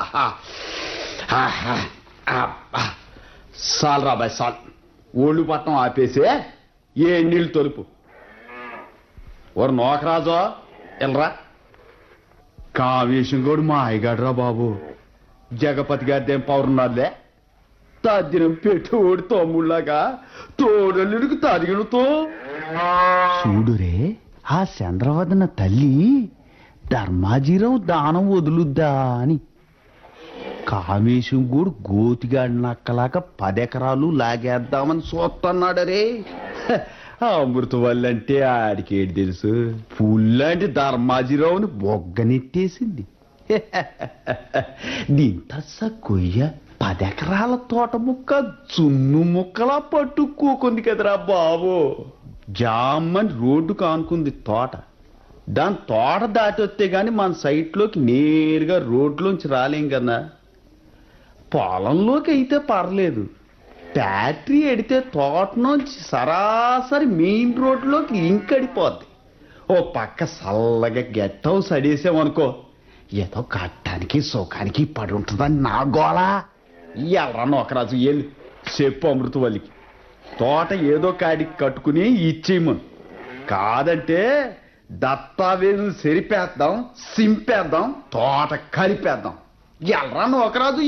సాల్ రాబాయ్ సాల్ ఒళ్ళు పట్టం ఆపేసే ఏ నీళ్ళు తొలుపు ఓరు నోకరాజో ఎల్రా కావేశం కూడా మా అయ్యగాడ్రా బాబు జగపతి గారిదేం పౌరున్నారులే తద్దినం పెట్టి ఓడి తమ్ముళ్ళగా తోడల్లుడికి తరిగినతో చూడురే ఆ చంద్రవదన తల్లి ధర్మాజీరావు దానం వదులుద్దా అని కామేశం కూడా గోతిగాడి నక్కలాగా పదెకరాలు లాగేద్దామని చూస్తున్నాడరే హ, ఆ అమృత వల్లంటే ఆడికేటి తెలుసు పుల్లాంటి ధర్మాజీరావుని బొగ్గనెట్టేసింది దీంత కొయ్య పదెకరాల తోట ముక్క జున్ను ముక్కలా పట్టుకోకుంది కదరా బాబు జామ్మని రోడ్డు కానుకుంది తోట దాని తోట దాటి వస్తే గాని మన సైట్లోకి నేరుగా రోడ్లోంచి రాలేం కదా పొలంలోకి అయితే పర్లేదు ఫ్యాక్టరీ ఎడితే తోట నుంచి సరాసరి మెయిన్ రోడ్లోకి లింక్ అడిపోద్ది ఓ పక్క చల్లగా గెట్ హౌస్ అడేసామనుకో ఏదో కట్టడానికి సుఖానికి పడి ఉంటుందని నా గోళ ఎల్రా నోకరాజు ఎల్లు చెప్పు అమృతవల్లికి తోట ఏదో కాడికి కట్టుకుని ఇచ్చేయమను కాదంటే దత్తావేలు సెరిపేద్దాం సింపేద్దాం తోట కలిపేద్దాం ఎల్రా నోకరాజు